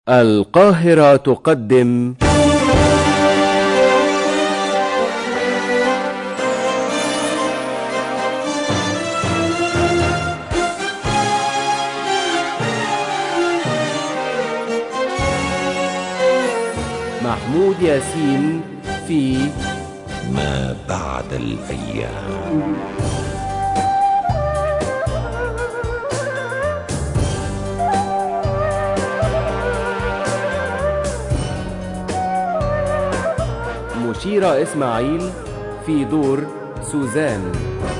القاهرة تقدم محمود ياسين في ما بعد الأيام مشيرة إسماعيل في دور سوزان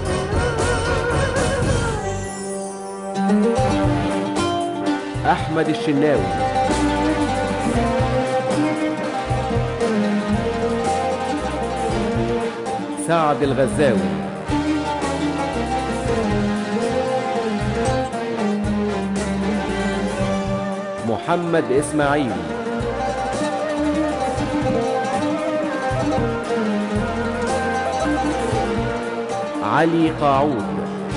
أحمد الشناوي سعد الغزاوي محمد إسماعيل علي قاعود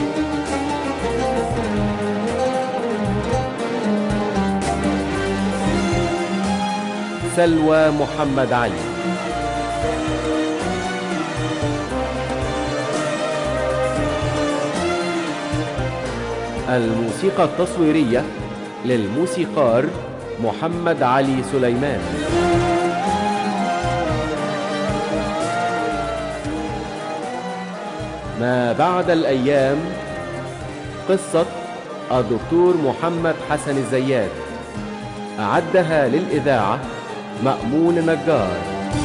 سلوى محمد علي الموسيقى التصويرية للموسيقار محمد علي سليمان ما بعد الأيام قصة الدكتور محمد حسن الزيات أعدها للإذاعة مأمون نجار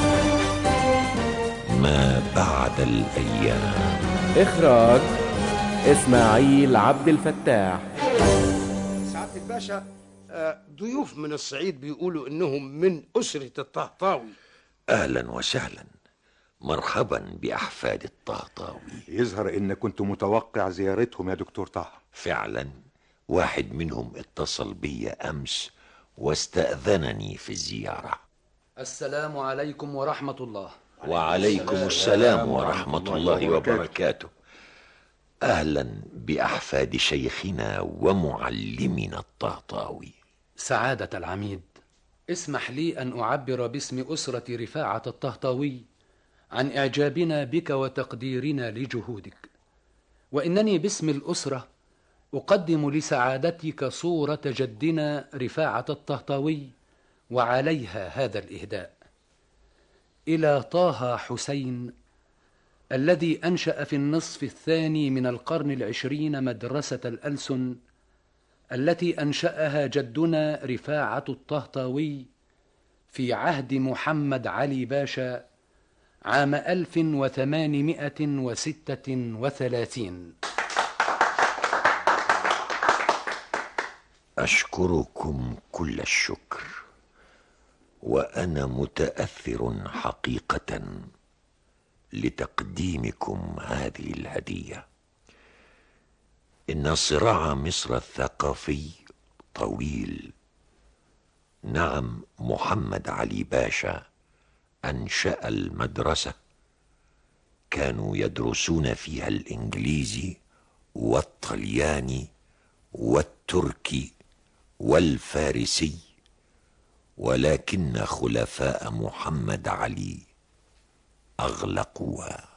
ما بعد الأيام إخراج إسماعيل عبد الفتاح سعادة الباشا آه، ضيوف من الصعيد بيقولوا انهم من اسرة الطهطاوي أهلا وسهلا مرحبا بأحفاد الطهطاوي يظهر ان كنت متوقع زيارتهم يا دكتور طه فعلا واحد منهم اتصل بي أمس واستأذنني في الزيارة السلام عليكم ورحمة الله وعليكم السلام ورحمة الله وبركاته أهلا بأحفاد شيخنا ومعلمنا الطهطاوي سعادة العميد اسمح لي أن أعبر باسم أسرة رفاعة الطهطاوي عن إعجابنا بك وتقديرنا لجهودك وإنني باسم الأسرة أقدم لسعادتك صورة جدنا رفاعة الطهطاوي وعليها هذا الإهداء إلى طه حسين الذي أنشأ في النصف الثاني من القرن العشرين مدرسة الألسن التي أنشأها جدنا رفاعة الطهطاوي في عهد محمد علي باشا عام ألف وثمانمائة وستة وثلاثين أشكركم كل الشكر وأنا متأثر حقيقة لتقديمكم هذه الهدية إن صراع مصر الثقافي طويل نعم محمد علي باشا أنشأ المدرسة كانوا يدرسون فيها الإنجليزي والطلياني والتركي والفارسي ولكن خلفاء محمد علي أغلقوها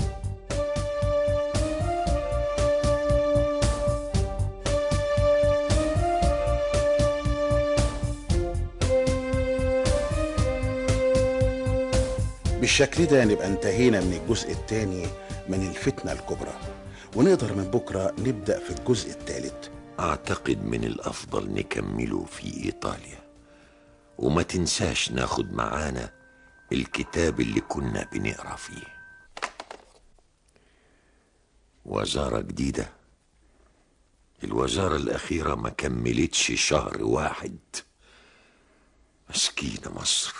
بالشكل ده نبقى انتهينا من الجزء الثاني من الفتنة الكبرى ونقدر من بكرة نبدأ في الجزء الثالث أعتقد من الأفضل نكمله في إيطاليا وما تنساش ناخد معانا الكتاب اللي كنا بنقرا فيه وزارة جديدة الوزارة الأخيرة ما كملتش شهر واحد مسكينة مصر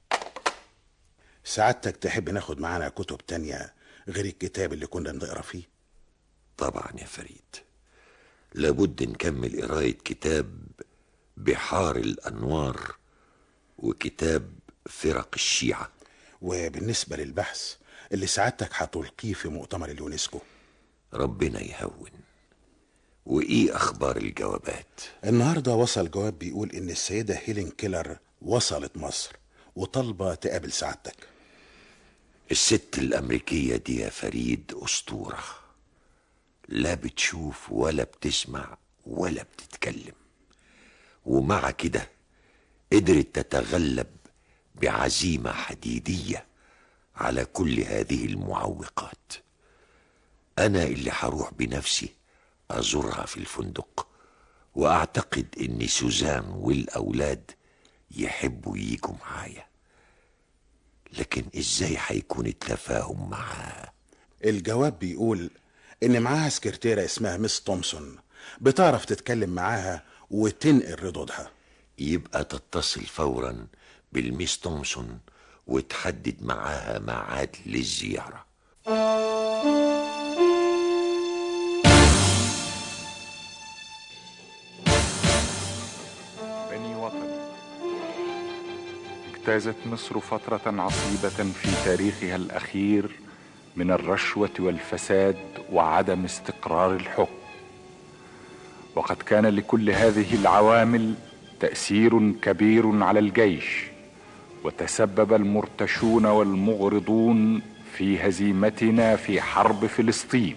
سعادتك تحب ناخد معانا كتب تانية غير الكتاب اللي كنا بنقرا فيه طبعا يا فريد لابد نكمل قراية كتاب بحار الأنوار وكتاب فرق الشيعة وبالنسبة للبحث اللي سعادتك هتلقيه في مؤتمر اليونسكو ربنا يهون وإيه أخبار الجوابات النهاردة وصل جواب بيقول إن السيدة هيلين كيلر وصلت مصر وطالبة تقابل سعادتك الست الأمريكية دي يا فريد أسطورة لا بتشوف ولا بتسمع ولا بتتكلم ومع كده قدرت تتغلب بعزيمة حديدية على كل هذه المعوقات أنا اللي هروح بنفسي أزورها في الفندق وأعتقد إن سوزان والأولاد يحبوا ييجوا معايا لكن إزاي هيكون التفاهم معاها الجواب بيقول إن معاها سكرتيرة اسمها مس تومسون بتعرف تتكلم معاها وتنقل ردودها يبقى تتصل فورا بالميس تومسون وتحدد معاها ميعاد للزيارة بني وطني اجتازت مصر فترة عصيبة في تاريخها الأخير من الرشوة والفساد وعدم استقرار الحكم وقد كان لكل هذه العوامل تأثير كبير على الجيش وتسبب المرتشون والمغرضون في هزيمتنا في حرب فلسطين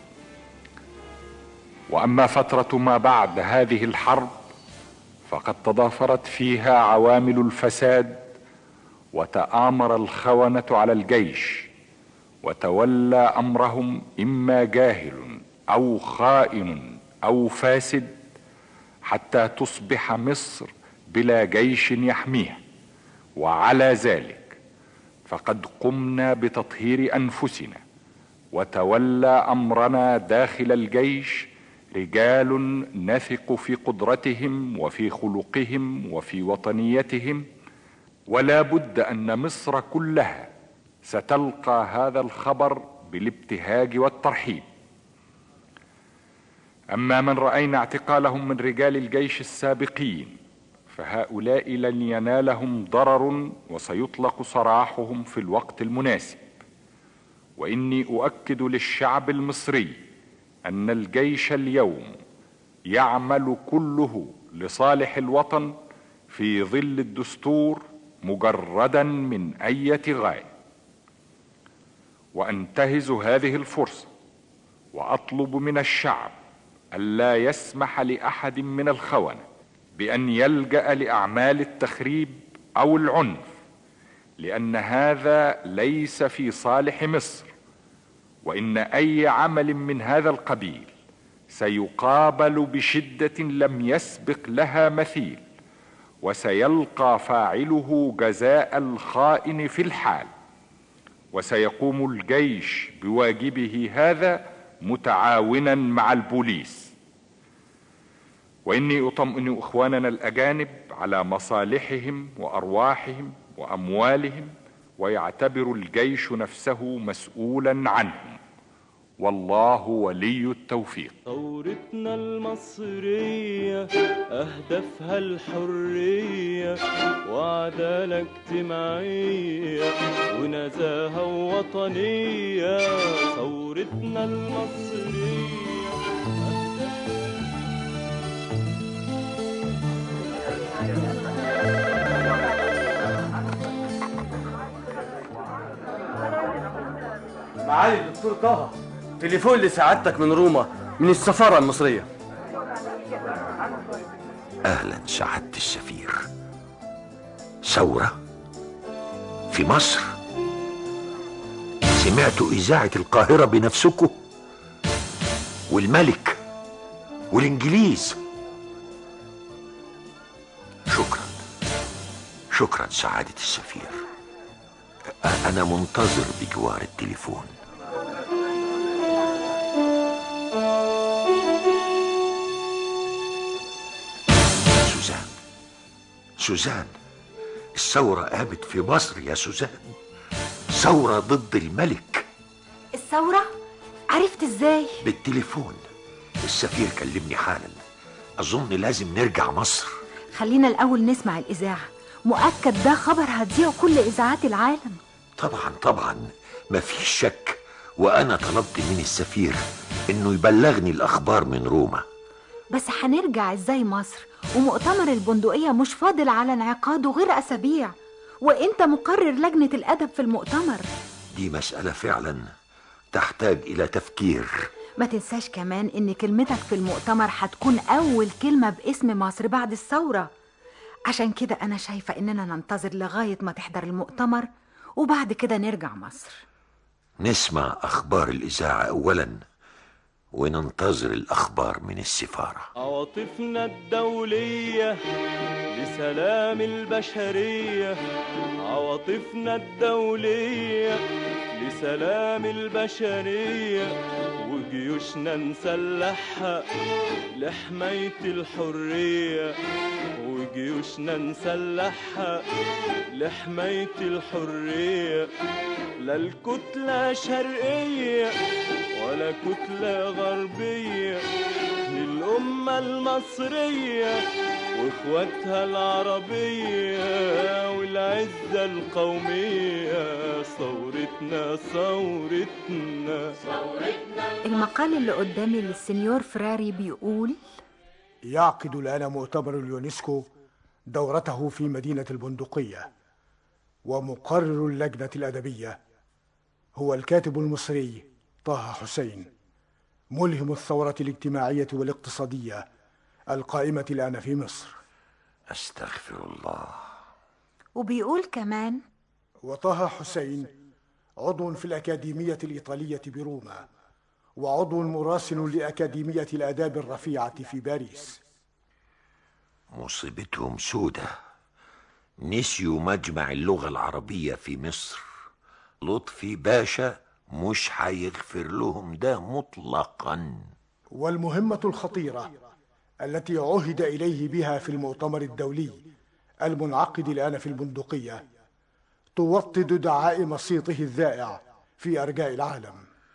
واما فتره ما بعد هذه الحرب فقد تضافرت فيها عوامل الفساد وتامر الخونه على الجيش وتولى امرهم اما جاهل او خائن او فاسد حتى تصبح مصر بلا جيش يحميها وعلى ذلك فقد قمنا بتطهير انفسنا وتولى امرنا داخل الجيش رجال نثق في قدرتهم وفي خلقهم وفي وطنيتهم ولا بد ان مصر كلها ستلقى هذا الخبر بالابتهاج والترحيب اما من راينا اعتقالهم من رجال الجيش السابقين فهؤلاء لن ينالهم ضرر وسيطلق سراحهم في الوقت المناسب واني اؤكد للشعب المصري ان الجيش اليوم يعمل كله لصالح الوطن في ظل الدستور مجردا من ايه غايه وانتهز هذه الفرصه واطلب من الشعب الا يسمح لاحد من الخونه بان يلجا لاعمال التخريب او العنف لان هذا ليس في صالح مصر وان اي عمل من هذا القبيل سيقابل بشده لم يسبق لها مثيل وسيلقى فاعله جزاء الخائن في الحال وسيقوم الجيش بواجبه هذا متعاونا مع البوليس واني اطمئن اخواننا الاجانب على مصالحهم وارواحهم واموالهم ويعتبر الجيش نفسه مسؤولا عنهم والله ولي التوفيق ثورتنا المصرية أهدافها الحرية وعدالة اجتماعية ونزاهة وطنية ثورتنا المصرية معالي الدكتور طه تليفون لسعادتك من روما من السفارة المصرية اهلا سعاده السفير ثوره في مصر سمعتوا اذاعه القاهره بنفسكم والملك والانجليز شكرا شكرا سعاده السفير أ- انا منتظر بجوار التليفون سوزان سوزان الثورة قامت في مصر يا سوزان ثورة ضد الملك الثورة؟ عرفت ازاي؟ بالتليفون السفير كلمني حالا أظن لازم نرجع مصر خلينا الأول نسمع الإذاعة مؤكد ده خبر هتذيعه كل إذاعات العالم طبعا طبعا مفيش شك وأنا طلبت من السفير إنه يبلغني الأخبار من روما بس هنرجع ازاي مصر ومؤتمر البندقية مش فاضل على انعقاده غير أسابيع وانت مقرر لجنة الأدب في المؤتمر دي مسألة فعلا تحتاج إلى تفكير ما تنساش كمان ان كلمتك في المؤتمر هتكون أول كلمة باسم مصر بعد الثورة عشان كده أنا شايفة إننا ننتظر لغاية ما تحضر المؤتمر وبعد كده نرجع مصر نسمع أخبار الإذاعة أولا وننتظر الأخبار من السفارة عواطفنا الدولية لسلام البشرية عواطفنا الدولية لسلام البشرية وجيوشنا نسلحها لحماية الحرية وجيوشنا نسلحها لحماية الحرية لا الكتلة شرقية ولا كتلة غربية للأمة المصرية واخواتها العربية والعزة القومية ثورتنا ثورتنا المقال اللي قدامي للسنيور فراري بيقول يعقد الآن مؤتمر اليونسكو دورته في مدينة البندقية ومقرر اللجنة الأدبية هو الكاتب المصري طه حسين ملهم الثورة الاجتماعية والاقتصادية القائمة الآن في مصر أستغفر الله وبيقول كمان وطه حسين عضو في الأكاديمية الإيطالية بروما وعضو مراسل لأكاديمية الآداب الرفيعة في باريس مصيبتهم سودة نسيوا مجمع اللغة العربية في مصر لطفي باشا مش هيغفر لهم ده مطلقا والمهمة الخطيرة التي عهد إليه بها في المؤتمر الدولي المنعقد الآن في البندقية توطد دعائم صيته الذائع في أرجاء العالم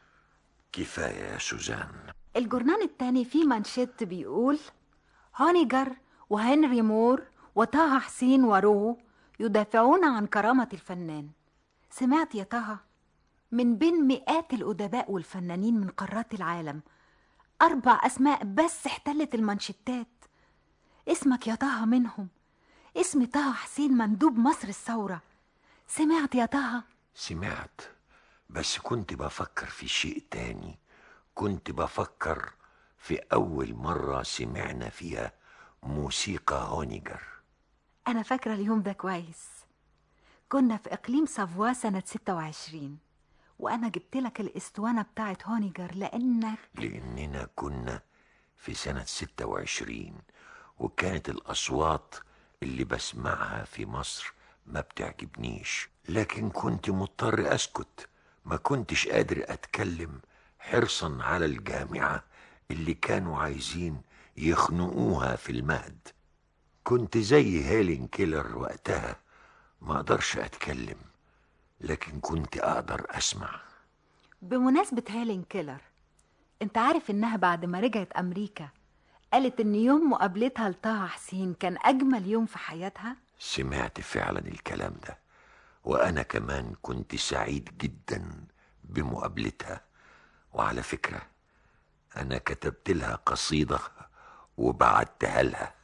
كفاية يا سوزان الجورنال التاني فيه مانشيت بيقول هونيجر وهنري مور وطه حسين ورو يدافعون عن كرامة الفنان سمعت يا طه من بين مئات الأدباء والفنانين من قارات العالم أربع أسماء بس احتلت المانشيتات اسمك يا طه منهم اسم طه حسين مندوب مصر الثورة سمعت يا طه سمعت بس كنت بفكر في شيء تاني كنت بفكر في أول مرة سمعنا فيها موسيقى هونيجر أنا فاكرة اليوم ده كويس كنا في إقليم سافوا سنة 26 وأنا جبت لك الإسطوانة بتاعت هونيجر لأنك لأننا كنا في سنة 26 وكانت الأصوات اللي بسمعها في مصر ما بتعجبنيش لكن كنت مضطر أسكت ما كنتش قادر أتكلم حرصا على الجامعة اللي كانوا عايزين يخنقوها في المهد كنت زي هيلين كيلر وقتها ما أقدرش أتكلم لكن كنت أقدر أسمع بمناسبة هيلين كيلر انت عارف انها بعد ما رجعت امريكا قالت ان يوم مقابلتها لطه حسين كان اجمل يوم في حياتها سمعت فعلا الكلام ده وأنا كمان كنت سعيد جدا بمقابلتها وعلى فكرة أنا كتبت لها قصيدة وبعتها لها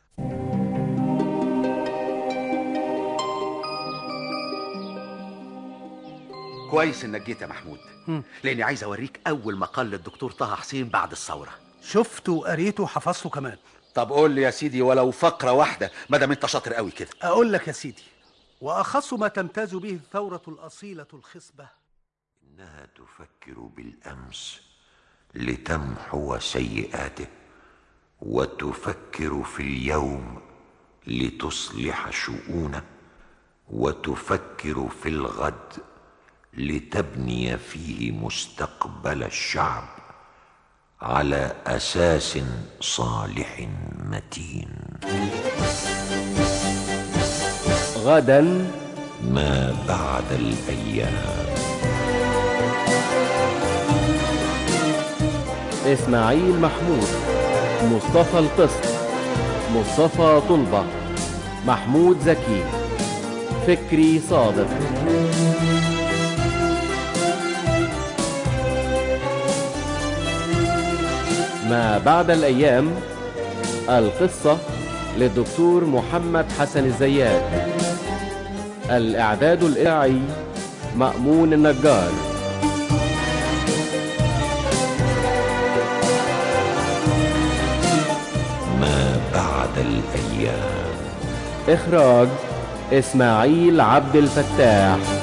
كويس انك جيت يا محمود لاني عايز اوريك اول مقال للدكتور طه حسين بعد الثوره شفته وقريته وحفظته كمان طب قول لي يا سيدي ولو فقره واحده ما دام انت شاطر قوي كده اقول لك يا سيدي واخص ما تمتاز به الثوره الاصيله الخصبه إنها تفكر بالأمس لتمحو سيئاته وتفكر في اليوم لتصلح شؤونه وتفكر في الغد لتبني فيه مستقبل الشعب على اساس صالح متين غدا ما بعد الايام إسماعيل محمود مصطفى القسط مصطفى طلبة محمود زكي فكري صادق ما بعد الأيام القصة للدكتور محمد حسن الزيات الإعداد الإذاعي مأمون النجار ما بعد الأيام إخراج إسماعيل عبد الفتاح